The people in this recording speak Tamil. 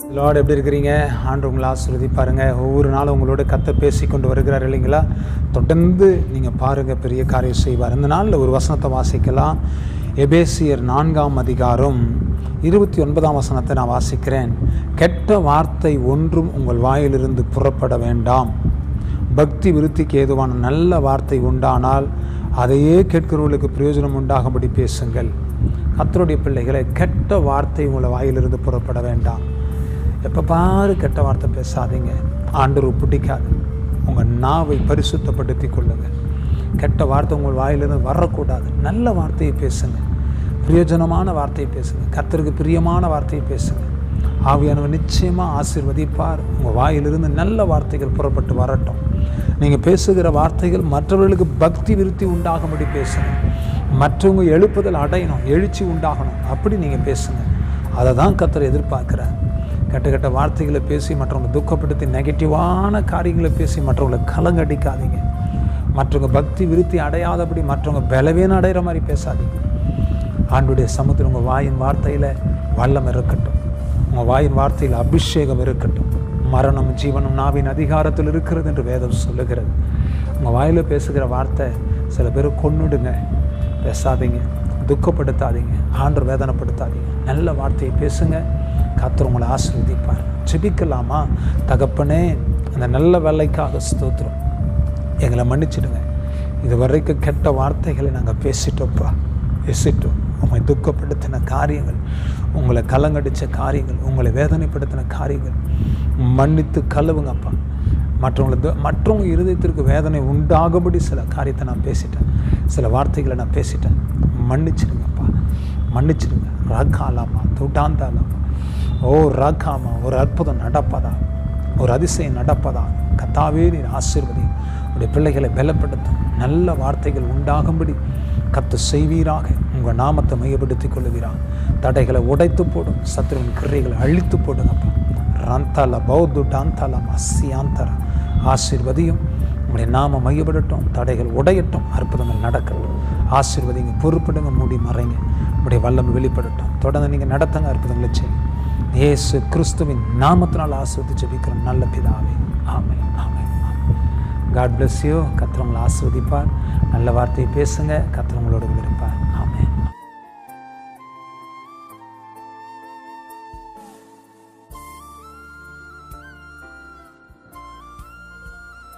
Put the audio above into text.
லார்ட் எப்படி இருக்கிறீங்க ஆண்டு உங்களை ஆசீர்வதிப்பாருங்க ஒவ்வொரு நாளும் உங்களோட கத்த பேசி கொண்டு வருகிறார் இல்லைங்களா தொடர்ந்து நீங்கள் பாருங்கள் பெரிய காரியம் செய்வார் இந்த நாளில் ஒரு வசனத்தை வாசிக்கலாம் எபேசியர் நான்காம் அதிகாரம் இருபத்தி ஒன்பதாம் வசனத்தை நான் வாசிக்கிறேன் கெட்ட வார்த்தை ஒன்றும் உங்கள் வாயிலிருந்து புறப்பட வேண்டாம் பக்தி விருத்திக்கு ஏதுவான நல்ல வார்த்தை உண்டானால் அதையே கேட்கிறவர்களுக்கு பிரயோஜனம் உண்டாகும்படி பேசுங்கள் கத்தருடைய பிள்ளைகளை கெட்ட வார்த்தை உங்களை வாயிலிருந்து புறப்பட வேண்டாம் எப்போ பாரு கெட்ட வார்த்தை பேசாதீங்க ஆண்டவர் பிடிக்காது உங்கள் நாவை பரிசுத்தப்படுத்தி கொள்ளுங்கள் கெட்ட வார்த்தை உங்கள் வாயிலிருந்து வரக்கூடாது நல்ல வார்த்தையை பேசுங்க பிரயோஜனமான வார்த்தையை பேசுங்க கர்த்தருக்கு பிரியமான வார்த்தையை பேசுங்க ஆவியானவர் நிச்சயமாக ஆசீர்வதிப்பார் உங்கள் வாயிலிருந்து நல்ல வார்த்தைகள் புறப்பட்டு வரட்டும் நீங்கள் பேசுகிற வார்த்தைகள் மற்றவர்களுக்கு பக்தி விருத்தி உண்டாகும்படி பேசுங்க மற்றவங்க எழுப்புதல் அடையணும் எழுச்சி உண்டாகணும் அப்படி நீங்கள் பேசுங்க அதை தான் கர்த்தர் எதிர்பார்க்குறார் கெட்ட கெட்ட வார்த்தைகளை பேசி மற்றவங்களை துக்கப்படுத்தி நெகட்டிவான காரியங்களை பேசி மற்றவங்களை கலங்கடிக்காதீங்க மற்றவங்க பக்தி விருத்தி அடையாதபடி மற்றவங்க பலவீனம் அடைகிற மாதிரி பேசாதீங்க ஆண்டுடைய சமுத்திரம் உங்கள் வாயின் வார்த்தையில் வல்லம் இருக்கட்டும் உங்கள் வாயின் வார்த்தையில் அபிஷேகம் இருக்கட்டும் மரணம் ஜீவனும் நாவின் அதிகாரத்தில் இருக்கிறது என்று வேதம் சொல்லுகிறது உங்கள் வாயில் பேசுகிற வார்த்தை சில பேர் கொன்னுடுங்க பேசாதீங்க துக்கப்படுத்தாதீங்க ஆண்டு வேதனைப்படுத்தாதீங்க நல்ல வார்த்தையை பேசுங்க கத்தர் உங்களை ஆசீர்வதிப்பார் ஜெபிக்கலாமா தகப்பனே அந்த நல்ல வேலைக்காக ஸ்தோத்திரம் எங்களை மன்னிச்சிடுங்க இது வரைக்கும் கெட்ட வார்த்தைகளை நாங்கள் பேசிட்டோம்ப்பா பேசிட்டோம் உங்களை துக்கப்படுத்தின காரியங்கள் உங்களை கலங்கடித்த காரியங்கள் உங்களை வேதனைப்படுத்தின காரியங்கள் மன்னித்து கழுவுங்கப்பா மற்றவங்களை து- மற்றவங்க இருதயத்திற்கு வேதனை உண்டாகும்படி சில காரியத்தை நான் பேசிட்டேன் சில வார்த்தைகளை நான் பேசிட்டேன் மன்னிச்சிடுங்கப்பா மன்னிச்சிடுங்க ராக்காலாமா துட்டாந்தாலாமா ஓ ராக்காமா ஒரு அற்புதம் நடப்பதா ஒரு அதிசயம் நடப்பதா கத்தாவே நீர் ஆசீர்வதி உடைய பிள்ளைகளை பலப்படுத்தும் நல்ல வார்த்தைகள் உண்டாகும்படி கத்து செய்வீராக உங்கள் நாமத்தை மையப்படுத்தி கொள்ளுவீராக தடைகளை உடைத்து போடும் சத்துருவின் கிரைகளை அழித்து போடுங்கப்பா ரந்தால பௌத்து டாந்தால மசியாந்தர ஆசீர்வதியும் உங்களுடைய நாம மையப்படட்டும் தடைகள் உடையட்டும் அற்புதங்கள் நடக்கட்டும் ஆசீர்வதிங்க பொறுப்படுங்க மூடி மறைங்க உங்களுடைய வல்லமை வெளிப்படட்டும் தொடர்ந்து நீங்கள் நடத்துங்க அற்புதங்களை செய்யுங்க இயேசு கிறிஸ்துவின் நாமத்தினால் ஆசிர்வதி ஜெபிக்கிறோம் நல்ல பிதாவே ஆமை ஆமை காட் bless யூ கத்திரவங்களை ஆஸ்வதிப்பார் நல்ல வார்த்தையை பேசுங்க கத்திரவங்களோட விரும்பும்